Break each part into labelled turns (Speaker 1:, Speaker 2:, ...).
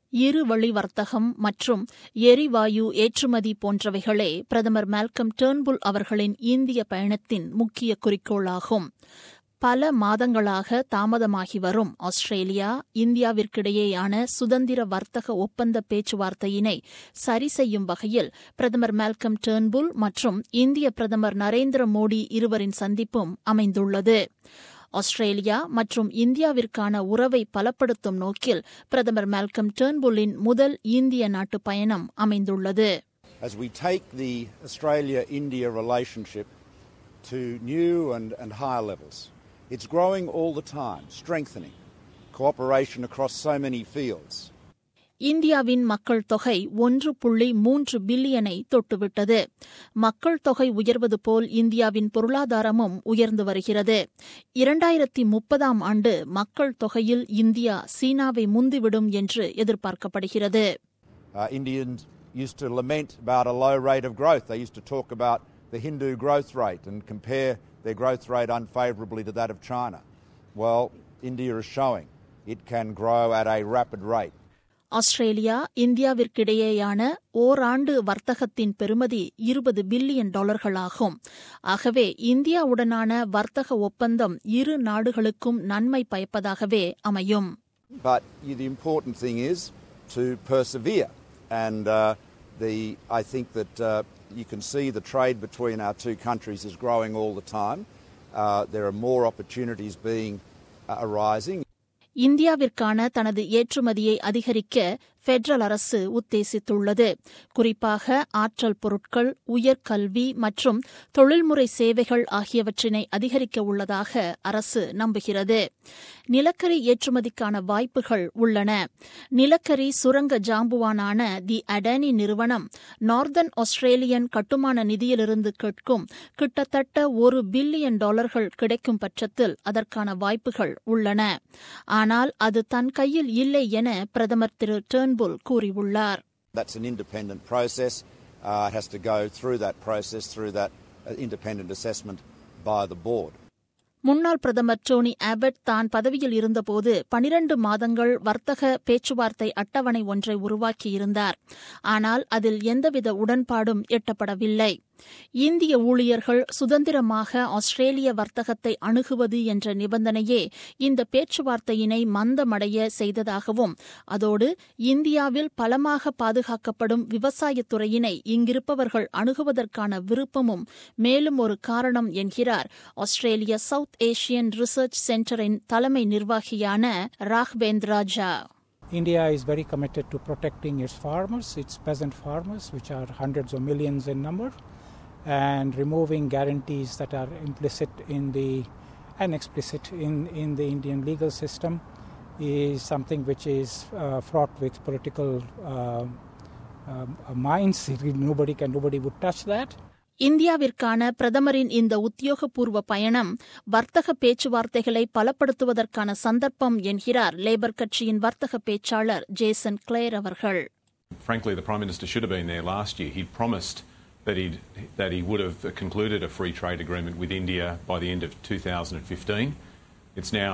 Speaker 1: இருவழி வர்த்தகம் மற்றும் எரிவாயு ஏற்றுமதி போன்றவைகளே பிரதமர் மால்கம் டேர்ன்புல் அவர்களின் இந்திய பயணத்தின் முக்கிய குறிக்கோளாகும் பல மாதங்களாக தாமதமாகி வரும் ஆஸ்திரேலியா இந்தியாவிற்கிடையேயான சுதந்திர வர்த்தக ஒப்பந்த பேச்சுவார்த்தையினை சரி செய்யும் வகையில் பிரதமர் மால்கம் டேர்ன்புல் மற்றும் இந்திய பிரதமர் நரேந்திர மோடி இருவரின் சந்திப்பும் அமைந்துள்ளது ஆஸ்திரேலியா மற்றும் இந்தியாவிற்கான உறவை பலப்படுத்தும் நோக்கில் பிரதமர் மால்கம் டேர்ன்புல்லின் முதல் இந்திய நாட்டு பயணம் அமைந்துள்ளது
Speaker 2: As we take the Australia India relationship to new and, and higher levels, it's growing all the time, strengthening cooperation across so many fields.
Speaker 1: இந்தியாவின் மக்கள் தொகை ஒன்று புள்ளி மூன்று பில்லியனை தொட்டுவிட்டது மக்கள் தொகை உயர்வது போல் இந்தியாவின் பொருளாதாரமும் உயர்ந்து வருகிறது இரண்டாயிரத்தி முப்பதாம் ஆண்டு மக்கள் தொகையில் இந்தியா சீனாவை முந்திவிடும் என்று எதிர்பார்க்கப்படுகிறது
Speaker 2: Uh, Indians used to lament about a low rate of growth. They used to talk about the Hindu growth rate and compare their growth rate unfavourably to that of China. Well, India is showing it can grow at a rapid rate.
Speaker 1: Australia இந்தியாவிற்கிடையேயான ஓராண்டு வர்த்தகத்தின் பெறுமதி இருபது billion டாலர்களாகும் ஆகவே இந்தியாவுடனான வர்த்தக ஒப்பந்தம் இரு நாடுகளுக்கும் நன்மை பயப்பதாகவே அமையும்
Speaker 2: But the important thing is to persevere, and uh, the I think that uh, you can see the trade between our two countries is growing all the time. Uh, there are more opportunities being uh, arising.
Speaker 1: இந்தியாவிற்கான தனது ஏற்றுமதியை அதிகரிக்க federal அரசு உத்தேசித்துள்ளது குறிப்பாக ஆற்றல் பொருட்கள் உயர்கல்வி மற்றும் தொழில்முறை சேவைகள் ஆகியவற்றினை அதிகரிக்க உள்ளதாக அரசு நம்புகிறது நிலக்கரி ஏற்றுமதிக்கான வாய்ப்புகள் உள்ளன நிலக்கரி சுரங்க ஜாம்புவானான தி அடானி நிறுவனம் நார்தன் ஆஸ்திரேலியன் கட்டுமான நிதியிலிருந்து கேட்கும் கிட்டத்தட்ட ஒரு பில்லியன் டாலர்கள் கிடைக்கும் பட்சத்தில் அதற்கான வாய்ப்புகள் உள்ளன ஆனால் அது தன் கையில் இல்லை என பிரதமர் திரு டேர்ன்புல் கூறியுள்ளார்
Speaker 2: That's an independent process. Uh, it has to go through that process, through that uh, independent assessment by the board.
Speaker 1: முன்னாள் பிரதமர் டோனி ஆபட் தான் பதவியில் இருந்தபோது பனிரண்டு மாதங்கள் வர்த்தக பேச்சுவார்த்தை அட்டவணை ஒன்றை உருவாக்கியிருந்தார் ஆனால் அதில் எந்தவித உடன்பாடும் எட்டப்படவில்லை இந்திய ஊழியர்கள் சுதந்திரமாக ஆஸ்திரேலிய வர்த்தகத்தை அணுகுவது என்ற நிபந்தனையே இந்த பேச்சுவார்த்தையினை மந்தமடைய செய்ததாகவும் அதோடு இந்தியாவில் பலமாக பாதுகாக்கப்படும் விவசாயத் துறையினை இங்கிருப்பவர்கள் அணுகுவதற்கான விருப்பமும் மேலும் ஒரு காரணம் என்கிறார் ஆஸ்திரேலிய சவுத் ஏசியன் ரிசர்ச் சென்டரின் தலைமை நிர்வாகியான ராக்பேந்திரா ஜா
Speaker 3: India is very committed to protecting its farmers, its peasant farmers, which are hundreds of millions in number, and removing guarantees that are implicit in the and explicit in, in the Indian legal system is something which is uh, fraught with political uh, um, minds. Nobody can, nobody would touch that.
Speaker 1: இந்தியாவிற்கான பிரதமரின் இந்த உத்தியோகபூர்வ பயணம் வர்த்தக பேச்சுவார்த்தைகளை பலப்படுத்துவதற்கான சந்தர்ப்பம் என்கிறார் labour கட்சியின் வர்த்தக பேச்சாளர் ஜேசன் கிளேர் அவர்கள்
Speaker 4: Frankly, the Prime Minister should have been there last year. He'd promised that, he'd, that he would have concluded a free trade agreement with India by the end of 2015. It's now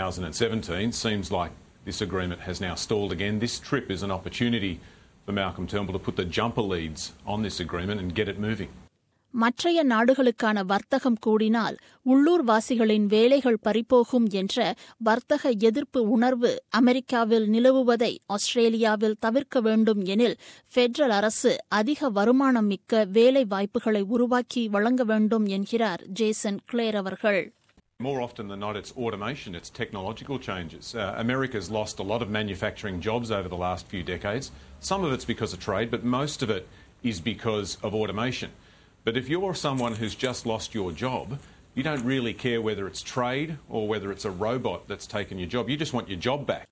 Speaker 4: 2017. Seems like this agreement has now stalled again. This trip is an opportunity for Malcolm Turnbull to put the jumper leads on this agreement and get it moving.
Speaker 1: மற்றைய நாடுகளுக்கான வர்த்தகம் கூடினால் உள்ளூர் வாசிகளின் வேலைகள் பறிபோகும் என்ற வர்த்தக எதிர்ப்பு உணர்வு அமெரிக்காவில் நிலவுவதை ஆஸ்திரேலியாவில் தவிர்க்க வேண்டும் எனில் பெடரல் அரசு அதிக வருமானம் மிக்க வேலை வாய்ப்புகளை உருவாக்கி வழங்க வேண்டும் என்கிறார் ஜேசன் கிளேர் அவர்கள்
Speaker 4: More often than not, it's automation, it's technological changes. Uh, America's lost a lot of manufacturing jobs over the last few decades. Some of it's because of trade, but most of it is because of automation. But if you're someone who's just lost your job, you don't really care whether it's trade or whether it's a robot that's taken your job. You just want your job back.